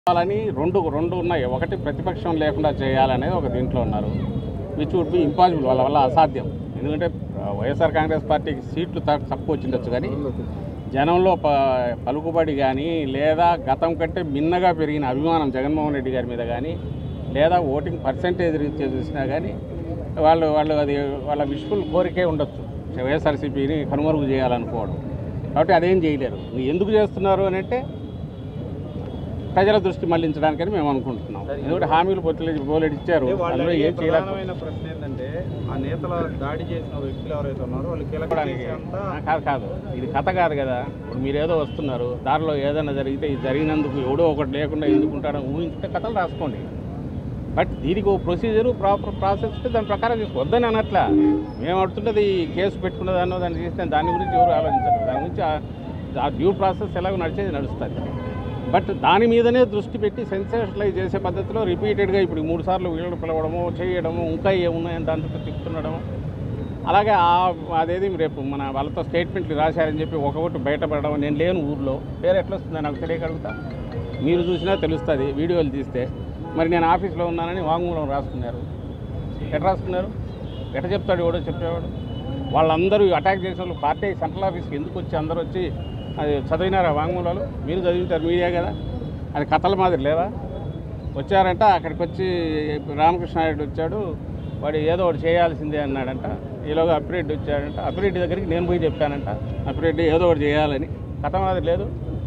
చేయాలని రెండు రెండు ఉన్నాయి ఒకటి ప్రతిపక్షం లేకుండా చేయాలనేది ఒక దీంట్లో ఉన్నారు విచ్ వుడ్ బి ఇంపాసిబుల్ వాళ్ళ వల్ల అసాధ్యం ఎందుకంటే ఆ, వైఎస్ఆర్ కాంగ్రెస్ పార్టీకి సీట్లు త- తక్కువ వచ్చిండొచ్చు కానీ జనంలో ప పలుకుబడి కానీ లేదా గతం కంటే మిన్నగా పెరిగిన అభిమానం జగన్మోహన్ రెడ్డి గారి మీద కానీ లేదా ఓటింగ్ పర్సంటేజ్ రీత్యా చూసినా కానీ వాళ్ళు వాళ్ళు అది వాళ్ళ విష్ఫుల్ కోరికే ఉండొచ్చు వైఎస్ఆర్సీపీని కనుమరుగు చేయాలనుకోవడం కాబట్టి అదేం చేయలేరు ఎందుకు చేస్తున్నారు అని అంటే ప్రజల దృష్టి మళ్లించడానికని మేము అనుకుంటున్నాం ఎందుకంటే హామీలు పొత్తులు బోలెడు ఇచ్చారు అంటే వాళ్ళు అందులో అడిగే ఏం చేయలేకపోతే ప్రధానమైన ప్రశ్న ఏంటంటే ఆ నేతల దాడి చేసిన వ్యక్తులు ఎవరైతే ఉన్నారో వాళ్ళు కీలక చెప్పడానికి అంతా ఆ, కాదు కాదు ఇది కథ కాదు కదా ఇప్పుడు మీరు ఏదో వస్తున్నారు దారిలో ఏదైనా జరిగితే ఇది జరిగినందుకు ఎవడో ఒకటి లేకుండా ఎందుకుంటాడో ఊహించుకుంటే కథలు రాసుకోండి బట్ దీనికి ఒక ప్రొసీజర్ ప్రాపర్ ప్రాసెస్ ఉంటే దాని ప్రకారం వద్దని అనట్లా మేము అడుగుతుంటే ఈ కేసు పెట్టుకున్న దాన్ని దాన్ని చేస్తే దాని గురించి ఎవరు ఆలోచించరు దాని గురించి ఆ- ఆ డ్యూ ప్రాసెస్ ఎలాగో నడిచేది నడుస్తుంది బట్ దాని మీదనే దృష్టి పెట్టి సెన్సేషనలైజ్ చేసే పద్ధతిలో రిపీటెడ్గా ఇప్పుడు మూడు సార్లు వీళ్ళని పిలవడము చేయడము ఇంకా ఏమున్నాయని దాంతో తిప్పుతుండడము అలాగే ఆ అదేది రేపు మన వాళ్ళతో స్టేట్మెంట్లు రాశారని చెప్పి ఒకటి బయటపడడం నేను లేను ఊర్లో పేరు ఎట్లా వస్తుందో నాకు తెలియగలుగుతా మీరు చూసినా తెలుస్తుంది వీడియోలు తీస్తే మరి నేను ఆఫీస్లో ఉన్నానని వాంగ్మూలం రాసుకున్నారు ఎట్లా రాసుకున్నారు ఎట్లా చెప్తాడు ఎవడో చెప్పేవాడు వాళ్ళందరూ అటాక్ చేసే వాళ్ళు పార్టీ సెంట్రల్ ఆఫీస్కి ఎందుకు వచ్చి అందరూ వచ్చి అది చదివినారా వాంగ్మూలాలు మీరు చదివింటారు మీడియా కదా అది కథల మాదిరి లేవా వచ్చారంట అక్కడికి వచ్చి రామకృష్ణారెడ్డి వచ్చాడు వాడు ఏదో ఒకటి చేయాల్సిందే అన్నాడంట ఈలోగా అప్పిరెడ్డి వచ్చాడంట అప్పిరెడ్డి దగ్గరికి నేను పోయి చెప్పానంట అప్పిరెడ్డి ఏదో ఒకటి చేయాలని కథ మాదిరి లేదు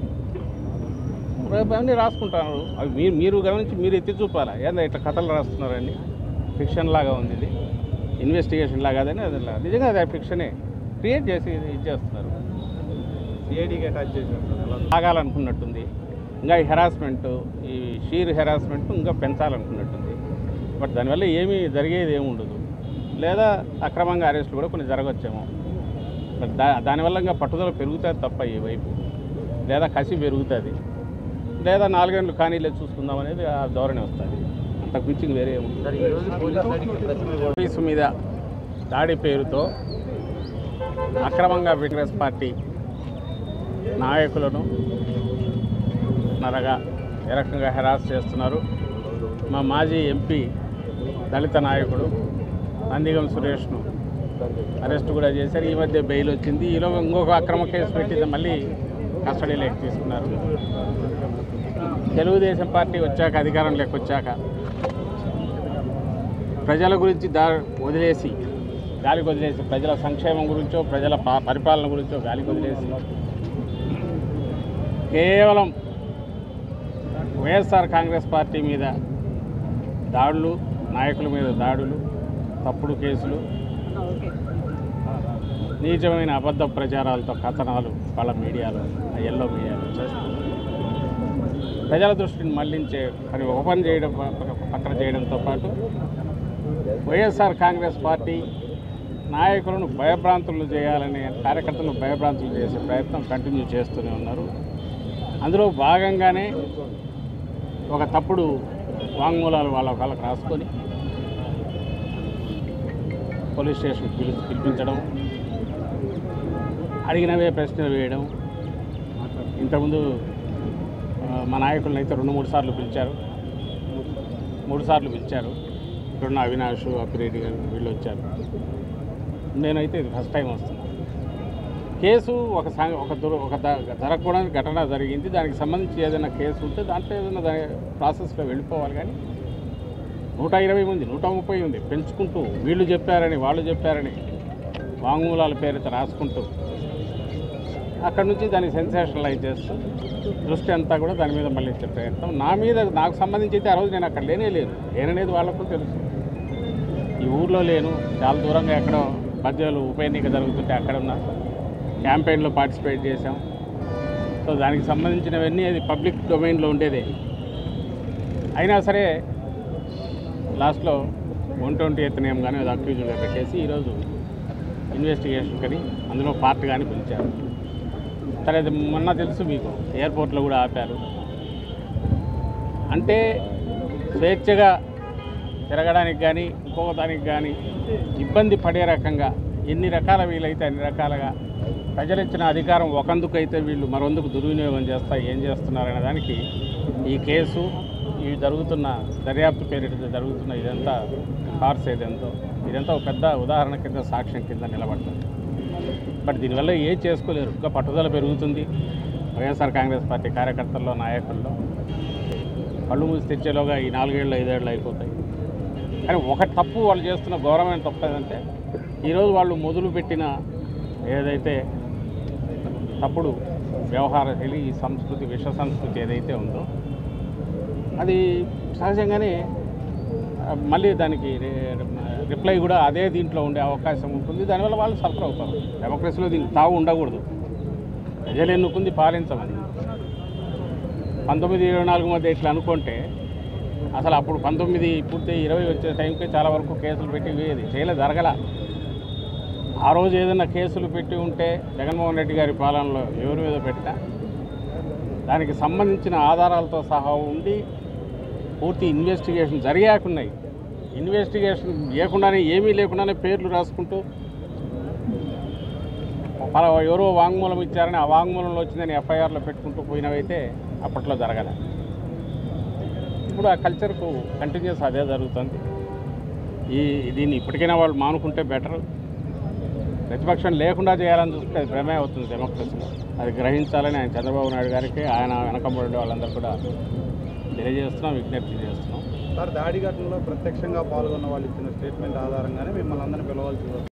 రేపు అన్నీ రాసుకుంటారు అవి మీరు మీరు గమనించి మీరు ఎత్తి చూపాలా ఏందా ఇట్లా కథలు రాస్తున్నారండి ఫిక్షన్ లాగా ఉంది ఇది ఇన్వెస్టిగేషన్ లాగా అదని అది లా- నిజంగా అది ఫిక్షనే క్రియేట్ చేసి ఇది చేస్తున్నారు సిఐడికి అటాచ్ చేశారు ఎలా ఆగాలనుకున్నట్టుంది ఇంకా ఈ హెరాస్మెంట్ ఈ షీర్ హెరాస్మెంట్ ఇంకా పెంచాలనుకున్నట్టుంది బట్ దానివల్ల ఏమీ జరిగేది ఏమి ఉండదు లేదా అక్రమంగా అరెస్టులు కూడా కొన్ని జరగవచ్చేమో బట్ దా దానివల్ల ఇంకా పట్టుదల పెరుగుతుంది తప్ప ఈ వైపు లేదా కసి పెరుగుతుంది లేదా నాలుగేళ్ళు ఖాళీలే చూసుకుందాం అనేది ఆ ధోరణి వస్తుంది అంతకు మించి ఇంక వేరే ఏమి ఉండదు. పోలీసు మీద దాడి పేరుతో అక్రమంగా కాంగ్రెస్ పార్టీ నాయకులను నరగా ఏ రకంగా హెరాస్ చేస్తున్నారు మా మాజీ ఎంపీ దళిత నాయకుడు నందిగం సురేష్ను అరెస్ట్ కూడా చేశారు ఈ మధ్య బెయిల్ వచ్చింది ఈలోగా ఇంకొక అక్రమ కేసు పెట్టి మళ్ళీ కస్టడీలోకి తీసుకున్నారు తెలుగుదేశం పార్టీ వచ్చాక అధికారంలోకి వచ్చాక ప్రజల గురించి దా వదిలేసి గాలికి వదిలేసి ప్రజల సంక్షేమం గురించో ప్రజల పా- పరిపాలన గురించో గాలికి వదిలేసి కేవలం వైఎస్ఆర్ కాంగ్రెస్ పార్టీ మీద దాడులు నాయకుల మీద దాడులు తప్పుడు కేసులు నీచమైన అబద్ధ ప్రచారాలతో కథనాలు వాళ్ళ మీడియాలో ఆ ఎల్లో మీడియాలో చేస్తున్నారు ప్రజల దృష్టిని మళ్లించే పని ఒక పని చేయడం ప- ప- పక్కన చేయడంతో పాటు వైఎస్ఆర్ కాంగ్రెస్ పార్టీ నాయకులను భయభ్రాంతులు చేయాలనే కార్యకర్తలను భయభ్రాంతులు చేసే ప్రయత్నం కంటిన్యూ చేస్తూనే ఉన్నారు అందులో భాగంగానే ఒక తప్పుడు వాంగ్మూలాలు వాళ్ళ వాళ్ళకి రాసుకొని పోలీస్ స్టేషన్ పిలి పిలిపించడం అడిగినవే ప్రశ్నలు వేయడం ఇంతకుముందు ఆ, మా నాయకులను అయితే రెండు మూడు సార్లు పిలిచారు మూడు సార్లు పిలిచారు ఇక్కడున్న అవినాష్ అప్పిరెడ్డి గారు వీళ్ళు వచ్చారు నేనైతే ఇది ఫస్ట్ టైం వస్తున్నాను కేసు ఒక సం- ఒక దుర ఒక ద- జరగకూడని ఘటన జరిగింది దానికి సంబంధించి ఏదైనా కేసు ఉంటే దాంట్లో ఏదైనా దాని ప్రాసెస్లో వెళ్ళిపోవాలి కానీ నూట ఇరవై మంది నూట ముప్పై ఉంది పెంచుకుంటూ వీళ్ళు చెప్పారని వాళ్ళు చెప్పారని వాంగ్మూలాల పేరిట రాసుకుంటూ అక్కడ నుంచి దాన్ని సెన్సేషనలైజ్ చేస్తూ దృష్టి అంతా కూడా దాని మీద మళ్ళీ ఇచ్చే ప్రయత్నం నా మీద నాకు సంబంధించి అయితే ఆ రోజు నేను అక్కడ లేనే లేదు లేననేది వాళ్ళకు తెలుసు ఈ ఊర్లో లేను చాలా దూరంగా ఎక్కడో మధ్యలో ఉప ఎన్నిక జరుగుతుంటే అక్కడ ఉన్నా క్యాంపెయిన్లో పార్టిసిపేట్ చేశాం సో దానికి సంబంధించినవన్నీ అది పబ్లిక్ డొమైన్లో ఉండేదే అయినా సరే లాస్ట్లో వన్ ట్వంటీ ఎయిత్ నేమ్ కానీ అది అక్యూజ్గా పెట్టేసి ఈరోజు ఇన్వెస్టిగేషన్ కానీ అందులో పార్ట్ కానీ పిలిచారు సరే అది మొన్న తెలుసు మీకు ఎయిర్పోర్ట్లో కూడా ఆపారు అంటే స్వేచ్ఛగా తిరగడానికి కానీ ఇంకొక దానికి కానీ ఇబ్బంది పడే రకంగా ఎన్ని రకాల వీలైతే అన్ని రకాలుగా ప్రజలు ఇచ్చిన అధికారం ఒకందుకు అయితే వీళ్ళు మరొందుకు దుర్వినియోగం చేస్తా ఏం చేస్తున్నారనే దానికి ఈ కేసు ఈ జరుగుతున్న దర్యాప్తు పేరిట జరుగుతున్న ఇదంతా కార్స్ ఏదెంతో ఇదంతా ఒక పెద్ద ఉదాహరణ కింద సాక్ష్యం కింద నిలబడుతుంది బట్ దీనివల్ల ఏం చేసుకోలేరు ఇంకా పట్టుదల పెరుగుతుంది వైఎస్ఆర్ కాంగ్రెస్ పార్టీ కార్యకర్తల్లో నాయకుల్లో కళ్ళు మూసి తెచ్చేలోగా ఈ నాలుగేళ్ళు ఐదేళ్ళు అయిపోతాయి కానీ ఒక తప్పు వాళ్ళు చేస్తున్న ఘోరమైన తప్పు ఏదంటే ఈరోజు వాళ్ళు మొదలుపెట్టిన ఏదైతే తప్పుడు వ్యవహార శైలి ఈ సంస్కృతి విష సంస్కృతి ఏదైతే ఉందో అది సహజంగానే ఆ, మళ్ళీ దానికి రి- రిప్లై కూడా అదే దీంట్లో ఉండే అవకాశం ఉంటుంది దానివల్ల వాళ్ళు సఫర్ అవుతారు డెమోక్రసీలో దీనికి తావు ఉండకూడదు ప్రజలు ఎన్నుకుంది పాలించమని పంతొమ్మిది ఇరవై నాలుగు మధ్య ఇట్లా అనుకుంటే అసలు అప్పుడు పంతొమ్మిది పూర్తి ఇరవై వచ్చే టైంకి చాలా వరకు కేసులు పెట్టి వేది చేయలేదు జరగల ఆ రోజు ఏదైనా కేసులు పెట్టి ఉంటే జగన్మోహన్ రెడ్డి గారి పాలనలో ఎవరి మీద పెట్టినా దానికి సంబంధించిన ఆధారాలతో సహా ఉండి పూర్తి ఇన్వెస్టిగేషన్ జరిగాకున్నాయి ఇన్వెస్టిగేషన్ లేకుండానే ఏమీ లేకుండానే పేర్లు రాసుకుంటూ పలా ఎవరో వాంగ్మూలం ఇచ్చారని ఆ వాంగ్మూలంలో వచ్చిందని ఎఫ్ఐఆర్లో పెట్టుకుంటూ పోయినవైతే అప్పట్లో జరగలే ఇప్పుడు ఆ కల్చర్కు కంటిన్యూస్ అదే జరుగుతుంది ఈ దీన్ని ఇప్పటికైనా వాళ్ళు మానుకుంటే బెటర్ ప్రతిపక్షం లేకుండా చేయాలని చూస్తే అది భ్రమే అవుతుంది డెమోక్రసీలో అది గ్రహించాలని ఆయన చంద్రబాబు నాయుడు గారికి ఆయన వెనకబడి వాళ్ళందరూ కూడా తెలియజేస్తున్నాం విజ్ఞప్తి చేస్తున్నాం సార్ దాడి ఘటనలో ప్రత్యక్షంగా పాల్గొన్న వాళ్ళు ఇచ్చిన స్టేట్మెంట్ ఆధారంగానే మిమ్మల్ని అందరినీ పిలవాల్సి వస్తుంది